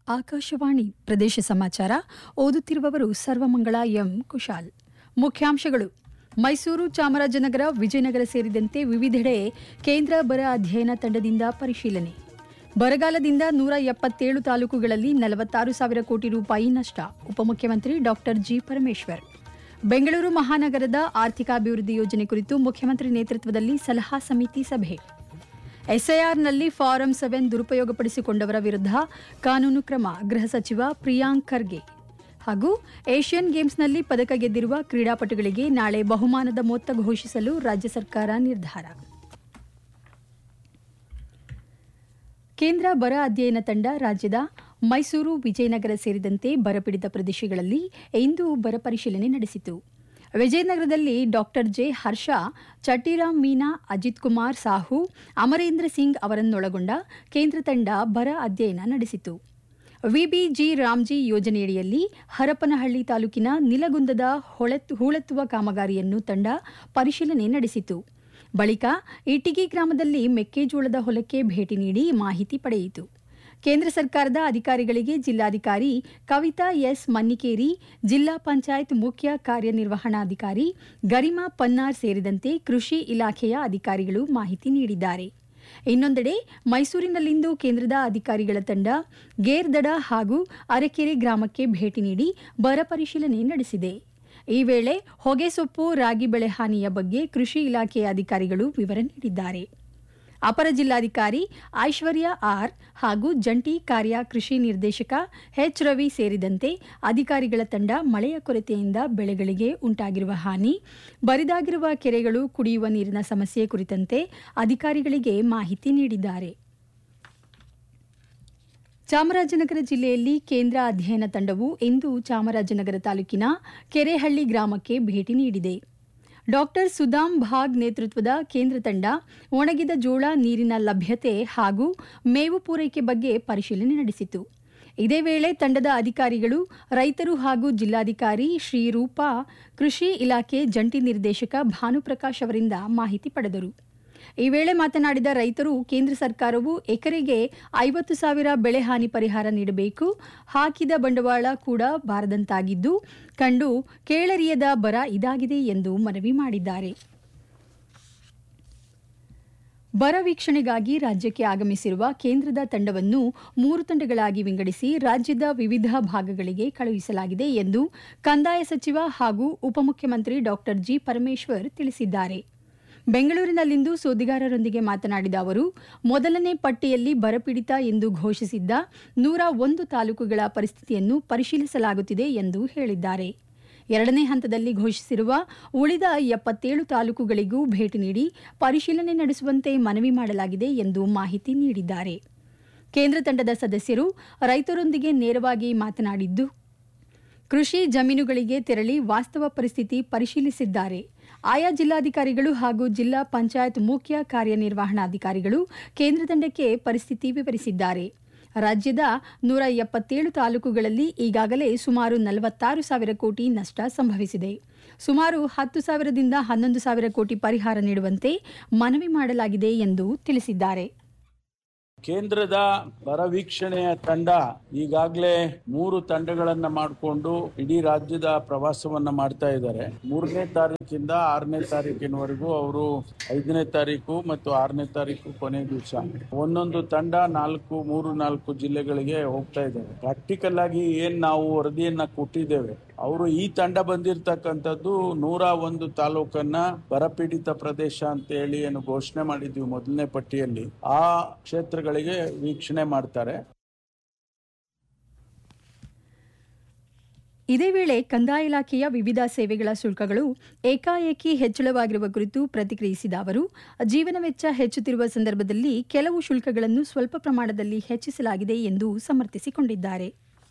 ಆಕಾಶವಾಣಿ ಪ್ರದೇಶ ಸಮಾಚಾರ ಓದುತ್ತಿರುವವರು ಸರ್ವಮಂಗಳ ಎಂ ಕುಶಾಲ್ ಮುಖ್ಯಾಂಶಗಳು ಮೈಸೂರು ಚಾಮರಾಜನಗರ ವಿಜಯನಗರ ಸೇರಿದಂತೆ ವಿವಿಧೆಡೆ ಕೇಂದ್ರ ಬರ ಅಧ್ಯಯನ ತಂಡದಿಂದ ಪರಿಶೀಲನೆ ಬರಗಾಲದಿಂದ ನೂರ ಎಪ್ಪತ್ತೇಳು ತಾಲೂಕುಗಳಲ್ಲಿ ನಲವತ್ತಾರು ಸಾವಿರ ಕೋಟಿ ರೂಪಾಯಿ ನಷ್ಟ ಉಪಮುಖ್ಯಮಂತ್ರಿ ಡಾಕ್ಟರ್ ಜಿ ಪರಮೇಶ್ವರ್ ಬೆಂಗಳೂರು ಮಹಾನಗರದ ಆರ್ಥಿಕಾಭಿವೃದ್ಧಿ ಯೋಜನೆ ಕುರಿತು ಮುಖ್ಯಮಂತ್ರಿ ನೇತೃತ್ವದಲ್ಲಿ ಸಲಹಾ ಸಮಿತಿ ಸಭೆ ಎಸ್ಐಆರ್ನಲ್ಲಿ ಫಾರಂ ಸೆವೆನ್ ದುರುಪಯೋಗಪಡಿಸಿಕೊಂಡವರ ವಿರುದ್ಧ ಕಾನೂನು ಕ್ರಮ ಗೃಹ ಸಚಿವ ಪ್ರಿಯಾಂಕ್ ಖರ್ಗೆ ಹಾಗೂ ಏಷ್ಯನ್ ಗೇಮ್ಸ್ನಲ್ಲಿ ಪದಕ ಗೆದ್ದಿರುವ ಕ್ರೀಡಾಪಟುಗಳಿಗೆ ನಾಳೆ ಬಹುಮಾನದ ಮೊತ್ತ ಘೋಷಿಸಲು ರಾಜ್ಯ ಸರ್ಕಾರ ನಿರ್ಧಾರ ಕೇಂದ್ರ ಬರ ಅಧ್ಯಯನ ತಂಡ ರಾಜ್ಯದ ಮೈಸೂರು ವಿಜಯನಗರ ಸೇರಿದಂತೆ ಬರಪೀಡಿತ ಪ್ರದೇಶಗಳಲ್ಲಿ ಇಂದು ಬರ ಪರಿಶೀಲನೆ ನಡೆಸಿತು ವಿಜಯನಗರದಲ್ಲಿ ಡಾಕ್ಟರ್ ಜೆ ಹರ್ಷ ಚಟ್ಟಿರಾಮ್ ಮೀನಾ ಅಜಿತ್ ಕುಮಾರ್ ಸಾಹು ಅಮರೇಂದ್ರ ಸಿಂಗ್ ಅವರನ್ನೊಳಗೊಂಡ ಕೇಂದ್ರ ತಂಡ ಬರ ಅಧ್ಯಯನ ನಡೆಸಿತು ವಿಬಿಜಿ ರಾಮ್ಜಿ ಯೋಜನೆಯಡಿಯಲ್ಲಿ ಹರಪನಹಳ್ಳಿ ತಾಲೂಕಿನ ನಿಲಗುಂದದ ಹೊಳೆತ್- ಹೂಳೆತ್ತುವ ಕಾಮಗಾರಿಯನ್ನು ತಂಡ ಪರಿಶೀಲನೆ ನಡೆಸಿತು ಬಳಿಕ ಇಟಿಗಿ ಗ್ರಾಮದಲ್ಲಿ ಮೆಕ್ಕೆಜೋಳದ ಹೊಲಕ್ಕೆ ಭೇಟಿ ನೀಡಿ ಮಾಹಿತಿ ಪಡೆಯಿತು ಕೇಂದ್ರ ಸರ್ಕಾರದ ಅಧಿಕಾರಿಗಳಿಗೆ ಜಿಲ್ಲಾಧಿಕಾರಿ ಕವಿತಾ ಎಸ್ ಮನ್ನಿಕೇರಿ ಜಿಲ್ಲಾ ಪಂಚಾಯತ್ ಮುಖ್ಯ ಕಾರ್ಯನಿರ್ವಹಣಾಧಿಕಾರಿ ಗರಿಮಾ ಪನ್ನಾರ್ ಸೇರಿದಂತೆ ಕೃಷಿ ಇಲಾಖೆಯ ಅಧಿಕಾರಿಗಳು ಮಾಹಿತಿ ನೀಡಿದ್ದಾರೆ ಇನ್ನೊಂದೆಡೆ ಮೈಸೂರಿನಲ್ಲಿಂದು ಕೇಂದ್ರದ ಅಧಿಕಾರಿಗಳ ತಂಡ ಗೇರ್ದಡ ಹಾಗೂ ಅರಕೆರೆ ಗ್ರಾಮಕ್ಕೆ ಭೇಟಿ ನೀಡಿ ಬರ ಪರಿಶೀಲನೆ ನಡೆಸಿದೆ ಈ ವೇಳೆ ಹೊಗೆಸೊಪ್ಪು ರಾಗಿ ಬೆಳೆ ಹಾನಿಯ ಬಗ್ಗೆ ಕೃಷಿ ಇಲಾಖೆಯ ಅಧಿಕಾರಿಗಳು ವಿವರ ನೀಡಿದ್ದಾರೆ ಅಪರ ಜಿಲ್ಲಾಧಿಕಾರಿ ಐಶ್ವರ್ಯ ಆರ್ ಹಾಗೂ ಜಂಟಿ ಕಾರ್ಯ ಕೃಷಿ ನಿರ್ದೇಶಕ ಎಚ್ ರವಿ ಸೇರಿದಂತೆ ಅಧಿಕಾರಿಗಳ ತಂಡ ಮಳೆಯ ಕೊರತೆಯಿಂದ ಬೆಳೆಗಳಿಗೆ ಉಂಟಾಗಿರುವ ಹಾನಿ ಬರಿದಾಗಿರುವ ಕೆರೆಗಳು ಕುಡಿಯುವ ನೀರಿನ ಸಮಸ್ಯೆ ಕುರಿತಂತೆ ಅಧಿಕಾರಿಗಳಿಗೆ ಮಾಹಿತಿ ನೀಡಿದ್ದಾರೆ ಚಾಮರಾಜನಗರ ಜಿಲ್ಲೆಯಲ್ಲಿ ಕೇಂದ್ರ ಅಧ್ಯಯನ ತಂಡವು ಇಂದು ಚಾಮರಾಜನಗರ ತಾಲೂಕಿನ ಕೆರೆಹಳ್ಳಿ ಗ್ರಾಮಕ್ಕೆ ಭೇಟಿ ನೀಡಿದೆ ಡಾಕ್ಟರ್ ಸುದಾಮ್ ಭಾಗ್ ನೇತೃತ್ವದ ಕೇಂದ್ರ ತಂಡ ಒಣಗಿದ ಜೋಳ ನೀರಿನ ಲಭ್ಯತೆ ಹಾಗೂ ಮೇವು ಪೂರೈಕೆ ಬಗ್ಗೆ ಪರಿಶೀಲನೆ ನಡೆಸಿತು ಇದೇ ವೇಳೆ ತಂಡದ ಅಧಿಕಾರಿಗಳು ರೈತರು ಹಾಗೂ ಜಿಲ್ಲಾಧಿಕಾರಿ ಶ್ರೀರೂಪಾ ಕೃಷಿ ಇಲಾಖೆ ಜಂಟಿ ನಿರ್ದೇಶಕ ಭಾನುಪ್ರಕಾಶ್ ಅವರಿಂದ ಮಾಹಿತಿ ಪಡೆದರು ಈ ವೇಳೆ ಮಾತನಾಡಿದ ರೈತರು ಕೇಂದ್ರ ಸರ್ಕಾರವು ಎಕರೆಗೆ ಐವತ್ತು ಸಾವಿರ ಬೆಳೆ ಹಾನಿ ಪರಿಹಾರ ನೀಡಬೇಕು ಹಾಕಿದ ಬಂಡವಾಳ ಕೂಡ ಬಾರದಂತಾಗಿದ್ದು ಕಂಡು ಕೇಳರಿಯದ ಬರ ಇದಾಗಿದೆ ಎಂದು ಮನವಿ ಮಾಡಿದ್ದಾರೆ ಬರ ವೀಕ್ಷಣೆಗಾಗಿ ರಾಜ್ಯಕ್ಕೆ ಆಗಮಿಸಿರುವ ಕೇಂದ್ರದ ತಂಡವನ್ನು ಮೂರು ತಂಡಗಳಾಗಿ ವಿಂಗಡಿಸಿ ರಾಜ್ಯದ ವಿವಿಧ ಭಾಗಗಳಿಗೆ ಕಳುಹಿಸಲಾಗಿದೆ ಎಂದು ಕಂದಾಯ ಸಚಿವ ಹಾಗೂ ಉಪಮುಖ್ಯಮಂತ್ರಿ ಡಾಕ್ಟರ್ ಜಿ ಪರಮೇಶ್ವರ್ ತಿಳಿಸಿದ್ದಾರೆ ಬೆಂಗಳೂರಿನಲ್ಲಿಂದು ಸುದ್ದಿಗಾರರೊಂದಿಗೆ ಮಾತನಾಡಿದ ಅವರು ಮೊದಲನೇ ಪಟ್ಟಿಯಲ್ಲಿ ಬರಪೀಡಿತ ಎಂದು ಘೋಷಿಸಿದ್ದ ನೂರ ಒಂದು ತಾಲೂಕುಗಳ ಪರಿಸ್ಥಿತಿಯನ್ನು ಪರಿಶೀಲಿಸಲಾಗುತ್ತಿದೆ ಎಂದು ಹೇಳಿದ್ದಾರೆ ಎರಡನೇ ಹಂತದಲ್ಲಿ ಘೋಷಿಸಿರುವ ಉಳಿದ ಎಪ್ಪತ್ತೇಳು ತಾಲೂಕುಗಳಿಗೂ ಭೇಟಿ ನೀಡಿ ಪರಿಶೀಲನೆ ನಡೆಸುವಂತೆ ಮನವಿ ಮಾಡಲಾಗಿದೆ ಎಂದು ಮಾಹಿತಿ ನೀಡಿದ್ದಾರೆ ಕೇಂದ್ರ ತಂಡದ ಸದಸ್ಯರು ರೈತರೊಂದಿಗೆ ನೇರವಾಗಿ ಮಾತನಾಡಿದ್ದು ಕೃಷಿ ಜಮೀನುಗಳಿಗೆ ತೆರಳಿ ವಾಸ್ತವ ಪರಿಸ್ಥಿತಿ ಪರಿಶೀಲಿಸಿದ್ದಾರೆ ಆಯಾ ಜಿಲ್ಲಾಧಿಕಾರಿಗಳು ಹಾಗೂ ಜಿಲ್ಲಾ ಪಂಚಾಯತ್ ಮುಖ್ಯ ಕಾರ್ಯನಿರ್ವಹಣಾಧಿಕಾರಿಗಳು ಕೇಂದ್ರ ತಂಡಕ್ಕೆ ಪರಿಸ್ಥಿತಿ ವಿವರಿಸಿದ್ದಾರೆ ರಾಜ್ಯದ ನೂರ ಎಪ್ಪತ್ತೇಳು ತಾಲೂಕುಗಳಲ್ಲಿ ಈಗಾಗಲೇ ಸುಮಾರು ನಲವತ್ತಾರು ಸಾವಿರ ಕೋಟಿ ನಷ್ಟ ಸಂಭವಿಸಿದೆ ಸುಮಾರು ಹತ್ತು ಸಾವಿರದಿಂದ ಹನ್ನೊಂದು ಸಾವಿರ ಕೋಟಿ ಪರಿಹಾರ ನೀಡುವಂತೆ ಮನವಿ ಮಾಡಲಾಗಿದೆ ಎಂದು ತಿಳಿಸಿದ್ದಾರೆ ಕೇಂದ್ರದ ಬರ ವೀಕ್ಷಣೆಯ ತಂಡ ಈಗಾಗಲೇ ಮೂರು ತಂಡಗಳನ್ನ ಮಾಡಿಕೊಂಡು ಇಡೀ ರಾಜ್ಯದ ಪ್ರವಾಸವನ್ನ ಮಾಡ್ತಾ ಇದ್ದಾರೆ ಮೂರನೇ ತಾರೀಕಿಂದ ಆರನೇ ತಾರೀಕಿನವರೆಗೂ ಅವರು ಐದನೇ ತಾರೀಕು ಮತ್ತು ಆರನೇ ತಾರೀಕು ಕೊನೆ ದಿವಸ ಒಂದೊಂದು ತಂಡ ನಾಲ್ಕು ಮೂರು ನಾಲ್ಕು ಜಿಲ್ಲೆಗಳಿಗೆ ಹೋಗ್ತಾ ಇದ್ದಾರೆ ಪ್ರಾಕ್ಟಿಕಲ್ ಆಗಿ ಏನ್ ನಾವು ವರದಿಯನ್ನ ಕೊಟ್ಟಿದ್ದೇವೆ ಅವರು ಈ ತಂಡ ಬಂದಿರತಕ್ಕಂಥದ್ದು ನೂರ ಒಂದು ತಾಲೂಕನ್ನ ಬರಪೀಡಿತ ಪ್ರದೇಶ ಅಂತ ಹೇಳಿ ಏನು ಘೋಷಣೆ ಮಾಡಿದ್ವಿ ಮೊದಲನೇ ಪಟ್ಟಿಯಲ್ಲಿ ಆ ಕ್ಷೇತ್ರಗಳಿಗೆ ವೀಕ್ಷಣೆ ಮಾಡ್ತಾರೆ ಇದೇ ವೇಳೆ ಕಂದಾಯ ಇಲಾಖೆಯ ವಿವಿಧ ಸೇವೆಗಳ ಶುಲ್ಕಗಳು ಏಕಾಏಕಿ ಹೆಚ್ಚಳವಾಗಿರುವ ಕುರಿತು ಪ್ರತಿಕ್ರಿಯಿಸಿದ ಅವರು ಜೀವನ ವೆಚ್ಚ ಹೆಚ್ಚುತ್ತಿರುವ ಸಂದರ್ಭದಲ್ಲಿ ಕೆಲವು ಶುಲ್ಕಗಳನ್ನು ಸ್ವಲ್ಪ ಪ್ರಮಾಣದಲ್ಲಿ ಹೆಚ್ಚಿಸಲಾಗಿದೆ ಎಂದು ಸಮರ್ಥಿಸಿಕೊಂಡಿದ್ದಾರೆ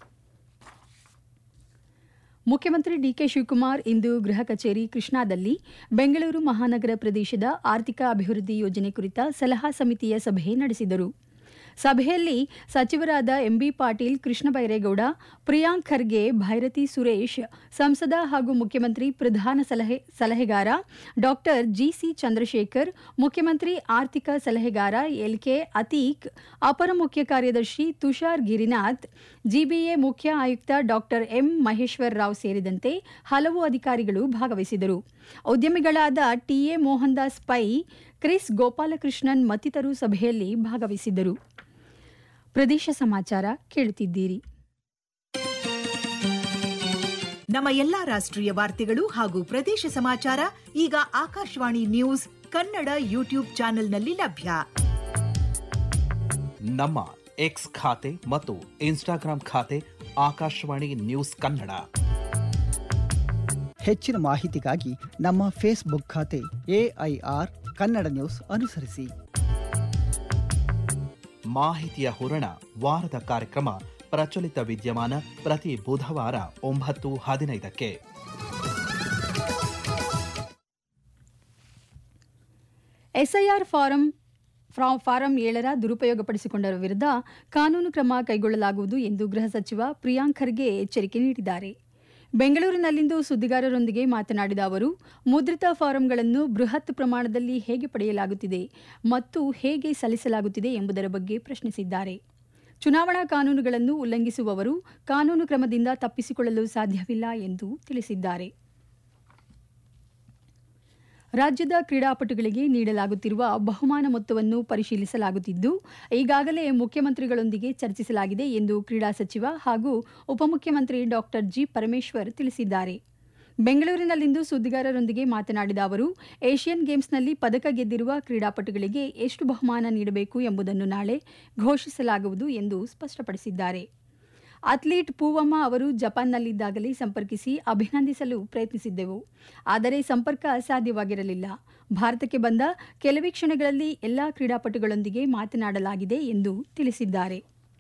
ಮುಖ್ಯಮಂತ್ರಿ ಡಿಕೆ ಶಿವಕುಮಾರ್ ಇಂದು ಗೃಹ ಕಚೇರಿ ಕೃಷ್ಣಾದಲ್ಲಿ ಬೆಂಗಳೂರು ಮಹಾನಗರ ಪ್ರದೇಶದ ಆರ್ಥಿಕ ಅಭಿವೃದ್ಧಿ ಯೋಜನೆ ಕುರಿತ ಸಲಹಾ ಸಮಿತಿಯ ಸಭೆ ನಡೆಸಿದರು ಸಭೆಯಲ್ಲಿ ಸಚಿವರಾದ ಎಂಬಿ ಪಾಟೀಲ್ ಕೃಷ್ಣ ಬೈರೇಗೌಡ ಪ್ರಿಯಾಂಕ್ ಖರ್ಗೆ ಭೈರತಿ ಸುರೇಶ್ ಸಂಸದ ಹಾಗೂ ಮುಖ್ಯಮಂತ್ರಿ ಪ್ರಧಾನ ಸಲಹೆ ಸಲಹೆಗಾರ ಡಾಕ್ಟರ್ ಜಿಸಿ ಚಂದ್ರಶೇಖರ್ ಮುಖ್ಯಮಂತ್ರಿ ಆರ್ಥಿಕ ಸಲಹೆಗಾರ ಎಲ್ಕೆ ಅತೀಕ್ ಅಪರ ಮುಖ್ಯ ಕಾರ್ಯದರ್ಶಿ ತುಷಾರ್ ಗಿರಿನಾಥ್ ಜಿಬಿಎ ಮುಖ್ಯ ಆಯುಕ್ತ ಡಾಕ್ಟರ್ ಎಂ ಮಹೇಶ್ವರ್ ರಾವ್ ಸೇರಿದಂತೆ ಹಲವು ಅಧಿಕಾರಿಗಳು ಭಾಗವಹಿಸಿದರು ಉದ್ಯಮಿಗಳಾದ ಟಿಎ ಮೋಹನ್ ದಾಸ್ ಪೈ ಕ್ರಿಸ್ ಗೋಪಾಲಕೃಷ್ಣನ್ ಮತ್ತಿತರರು ಸಭೆಯಲ್ಲಿ ಭಾಗವಹಿಸಿದ್ದರು ಪ್ರದೇಶ ಸಮಾಚಾರ ಕೇಳುತ್ತಿದ್ದೀರಿ ನಮ್ಮ ಎಲ್ಲಾ ರಾಷ್ಟ್ರೀಯ ವಾರ್ತೆಗಳು ಹಾಗೂ ಪ್ರದೇಶ ಸಮಾಚಾರ ಈಗ ಆಕಾಶವಾಣಿ ನ್ಯೂಸ್ ಕನ್ನಡ ಯೂಟ್ಯೂಬ್ ಚಾನೆಲ್ನಲ್ಲಿ ಲಭ್ಯ ನಮ್ಮ ಎಕ್ಸ್ ಖಾತೆ ಮತ್ತು ಇನ್ಸ್ಟಾಗ್ರಾಂ ಖಾತೆ ಆಕಾಶವಾಣಿ ನ್ಯೂಸ್ ಕನ್ನಡ ಹೆಚ್ಚಿನ ಮಾಹಿತಿಗಾಗಿ ನಮ್ಮ ಫೇಸ್ಬುಕ್ ಖಾತೆ ಎಐಆರ್ ಕನ್ನಡ ನ್ಯೂಸ್ ಅನುಸರಿಸಿ ಮಾಹಿತಿಯ ಹೂರಣ ವಾರದ ಕಾರ್ಯಕ್ರಮ ಪ್ರಚಲಿತ ವಿದ್ಯಮಾನ ಪ್ರತಿ ಬುಧವಾರ ಒಂಬತ್ತು ಹದಿನೈದಕ್ಕೆ ಎಸ್ಐಆರ್ ಫಾರಂ ಫ್ರಾ- ಫಾರಂ ಏಳರ ದುರುಪಯೋಗಪಡಿಸಿಕೊಂಡರ ವಿರುದ್ಧ ಕಾನೂನು ಕ್ರಮ ಕೈಗೊಳ್ಳಲಾಗುವುದು ಎಂದು ಗೃಹ ಸಚಿವ ಪ್ರಿಯಾಂಕ್ ಖರ್ಗೆ ಎಚ್ಚರಿಕೆ ನೀಡಿದ್ದಾರೆ ಬೆಂಗಳೂರಿನಲ್ಲಿಂದು ಸುದ್ದಿಗಾರರೊಂದಿಗೆ ಮಾತನಾಡಿದ ಅವರು ಮುದ್ರಿತ ಫಾರಂಗಳನ್ನು ಬೃಹತ್ ಪ್ರಮಾಣದಲ್ಲಿ ಹೇಗೆ ಪಡೆಯಲಾಗುತ್ತಿದೆ ಮತ್ತು ಹೇಗೆ ಸಲ್ಲಿಸಲಾಗುತ್ತಿದೆ ಎಂಬುದರ ಬಗ್ಗೆ ಪ್ರಶ್ನಿಸಿದ್ದಾರೆ ಚುನಾವಣಾ ಕಾನೂನುಗಳನ್ನು ಉಲ್ಲಂಘಿಸುವವರು ಕಾನೂನು ಕ್ರಮದಿಂದ ತಪ್ಪಿಸಿಕೊಳ್ಳಲು ಸಾಧ್ಯವಿಲ್ಲ ಎಂದು ತಿಳಿಸಿದ್ದಾರೆ ರಾಜ್ಯದ ಕ್ರೀಡಾಪಟುಗಳಿಗೆ ನೀಡಲಾಗುತ್ತಿರುವ ಬಹುಮಾನ ಮೊತ್ತವನ್ನು ಪರಿಶೀಲಿಸಲಾಗುತ್ತಿದ್ದು ಈಗಾಗಲೇ ಮುಖ್ಯಮಂತ್ರಿಗಳೊಂದಿಗೆ ಚರ್ಚಿಸಲಾಗಿದೆ ಎಂದು ಕ್ರೀಡಾ ಸಚಿವ ಹಾಗೂ ಉಪಮುಖ್ಯಮಂತ್ರಿ ಡಾಕ್ಟರ್ ಜಿ ಪರಮೇಶ್ವರ್ ತಿಳಿಸಿದ್ದಾರೆ ಬೆಂಗಳೂರಿನಲ್ಲಿಂದು ಸುದ್ದಿಗಾರರೊಂದಿಗೆ ಮಾತನಾಡಿದ ಅವರು ಏಷ್ಯನ್ ಗೇಮ್ಸ್ನಲ್ಲಿ ಪದಕ ಗೆದ್ದಿರುವ ಕ್ರೀಡಾಪಟುಗಳಿಗೆ ಎಷ್ಟು ಬಹುಮಾನ ನೀಡಬೇಕು ಎಂಬುದನ್ನು ನಾಳೆ ಘೋಷಿಸಲಾಗುವುದು ಎಂದು ಸ್ಪಷ್ಟಪಡಿಸಿದ್ದಾರೆ ಅಥ್ಲೀಟ್ ಪೂವಮ್ಮ ಅವರು ಜಪಾನ್ನಲ್ಲಿದ್ದಾಗಲೇ ಸಂಪರ್ಕಿಸಿ ಅಭಿನಂದಿಸಲು ಪ್ರಯತ್ನಿಸಿದ್ದೆವು ಆದರೆ ಸಂಪರ್ಕ ಸಾಧ್ಯವಾಗಿರಲಿಲ್ಲ ಭಾರತಕ್ಕೆ ಬಂದ ಕೆಲವೇ ಕ್ಷಣಗಳಲ್ಲಿ ಎಲ್ಲಾ ಕ್ರೀಡಾಪಟುಗಳೊಂದಿಗೆ ಮಾತನಾಡಲಾಗಿದೆ ಎಂದು ತಿಳಿಸಿದ್ದಾರೆ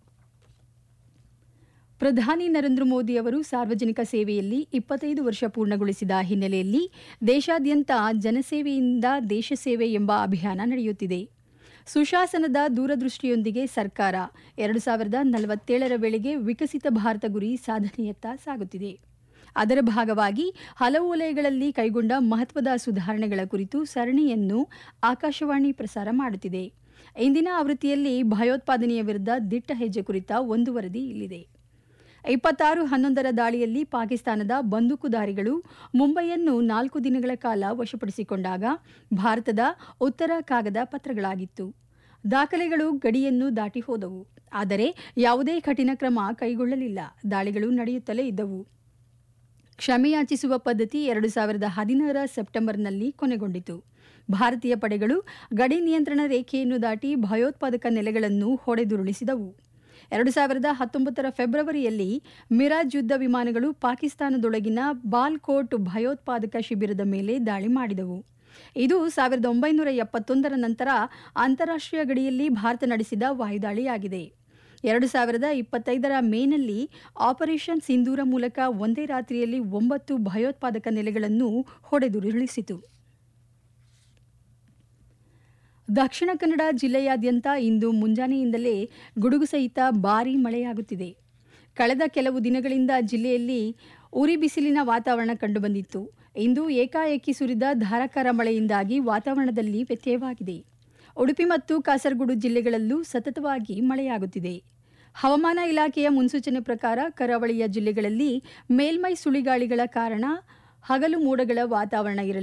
ಪ್ರಧಾನಿ ನರೇಂದ್ರ ಮೋದಿ ಅವರು ಸಾರ್ವಜನಿಕ ಸೇವೆಯಲ್ಲಿ ಇಪ್ಪತ್ತೈದು ವರ್ಷ ಪೂರ್ಣಗೊಳಿಸಿದ ಹಿನ್ನೆಲೆಯಲ್ಲಿ ದೇಶಾದ್ಯಂತ ಜನಸೇವೆಯಿಂದ ದೇಶ ಸೇವೆ ಎಂಬ ಅಭಿಯಾನ ನಡೆಯುತ್ತಿದೆ ಸುಶಾಸನದ ದೂರದೃಷ್ಟಿಯೊಂದಿಗೆ ಸರ್ಕಾರ ಎರಡು ಸಾವಿರದ ನಲವತ್ತೇಳರ ವೇಳೆಗೆ ವಿಕಸಿತ ಭಾರತ ಗುರಿ ಸಾಧನೆಯತ್ತ ಸಾಗುತ್ತಿದೆ ಅದರ ಭಾಗವಾಗಿ ಹಲವು ವಲಯಗಳಲ್ಲಿ ಕೈಗೊಂಡ ಮಹತ್ವದ ಸುಧಾರಣೆಗಳ ಕುರಿತು ಸರಣಿಯನ್ನು ಆಕಾಶವಾಣಿ ಪ್ರಸಾರ ಮಾಡುತ್ತಿದೆ ಇಂದಿನ ಆವೃತ್ತಿಯಲ್ಲಿ ಭಯೋತ್ಪಾದನೆಯ ವಿರುದ್ಧ ದಿಟ್ಟ ಹೆಜ್ಜೆ ಕುರಿತ ಒಂದು ವರದಿ ಇಲ್ಲಿದೆ ಇಪ್ಪತ್ತಾರು ಹನ್ನೊಂದರ ದಾಳಿಯಲ್ಲಿ ಪಾಕಿಸ್ತಾನದ ಬಂದೂಕುದಾರಿಗಳು ಮುಂಬೈಯನ್ನು ನಾಲ್ಕು ದಿನಗಳ ಕಾಲ ವಶಪಡಿಸಿಕೊಂಡಾಗ ಭಾರತದ ಉತ್ತರ ಕಾಗದ ಪತ್ರಗಳಾಗಿತ್ತು ದಾಖಲೆಗಳು ಗಡಿಯನ್ನು ದಾಟಿ ಹೋದವು ಆದರೆ ಯಾವುದೇ ಕಠಿಣ ಕ್ರಮ ಕೈಗೊಳ್ಳಲಿಲ್ಲ ದಾಳಿಗಳು ನಡೆಯುತ್ತಲೇ ಇದ್ದವು ಕ್ಷಮೆಯಾಚಿಸುವ ಪದ್ಧತಿ ಎರಡು ಸಾವಿರದ ಹದಿನಾರ ಸೆಪ್ಟೆಂಬರ್ನಲ್ಲಿ ಕೊನೆಗೊಂಡಿತು ಭಾರತೀಯ ಪಡೆಗಳು ಗಡಿ ನಿಯಂತ್ರಣ ರೇಖೆಯನ್ನು ದಾಟಿ ಭಯೋತ್ಪಾದಕ ನೆಲೆಗಳನ್ನು ಹೊಡೆದುರುಳಿಸಿದವು ಎರಡು ಸಾವಿರದ ಹತ್ತೊಂಬತ್ತರ ಫೆಬ್ರವರಿಯಲ್ಲಿ ಮಿರಾಜ್ ಯುದ್ಧ ವಿಮಾನಗಳು ಪಾಕಿಸ್ತಾನದೊಳಗಿನ ಬಾಲ್ಕೋಟ್ ಭಯೋತ್ಪಾದಕ ಶಿಬಿರದ ಮೇಲೆ ದಾಳಿ ಮಾಡಿದವು ಇದು ಸಾವಿರದ ಒಂಬೈನೂರ ಎಪ್ಪತ್ತೊಂದರ ನಂತರ ಅಂತಾರಾಷ್ಟ್ರೀಯ ಗಡಿಯಲ್ಲಿ ಭಾರತ ನಡೆಸಿದ ವಾಯುದಾಳಿಯಾಗಿದೆ ಎರಡು ಸಾವಿರದ ಇಪ್ಪತ್ತೈದರ ಮೇನಲ್ಲಿ ಆಪರೇಷನ್ ಸಿಂಧೂರ ಮೂಲಕ ಒಂದೇ ರಾತ್ರಿಯಲ್ಲಿ ಒಂಬತ್ತು ಭಯೋತ್ಪಾದಕ ನೆಲೆಗಳನ್ನು ಹೊಡೆದುರುಳಿಸಿತು ದಕ್ಷಿಣ ಕನ್ನಡ ಜಿಲ್ಲೆಯಾದ್ಯಂತ ಇಂದು ಮುಂಜಾನೆಯಿಂದಲೇ ಗುಡುಗು ಸಹಿತ ಭಾರೀ ಮಳೆಯಾಗುತ್ತಿದೆ ಕಳೆದ ಕೆಲವು ದಿನಗಳಿಂದ ಜಿಲ್ಲೆಯಲ್ಲಿ ಉರಿ ಬಿಸಿಲಿನ ವಾತಾವರಣ ಕಂಡುಬಂದಿತ್ತು ಇಂದು ಏಕಾಏಕಿ ಸುರಿದ ಧಾರಾಕಾರ ಮಳೆಯಿಂದಾಗಿ ವಾತಾವರಣದಲ್ಲಿ ವ್ಯತ್ಯಯವಾಗಿದೆ ಉಡುಪಿ ಮತ್ತು ಕಾಸರಗೋಡು ಜಿಲ್ಲೆಗಳಲ್ಲೂ ಸತತವಾಗಿ ಮಳೆಯಾಗುತ್ತಿದೆ ಹವಾಮಾನ ಇಲಾಖೆಯ ಮುನ್ಸೂಚನೆ ಪ್ರಕಾರ ಕರಾವಳಿಯ ಜಿಲ್ಲೆಗಳಲ್ಲಿ ಮೇಲ್ಮೈ ಸುಳಿಗಾಳಿಗಳ ಕಾರಣ ಹಗಲು ಮೋಡಗಳ ವಾತಾವರಣ ಇರಲಿದೆ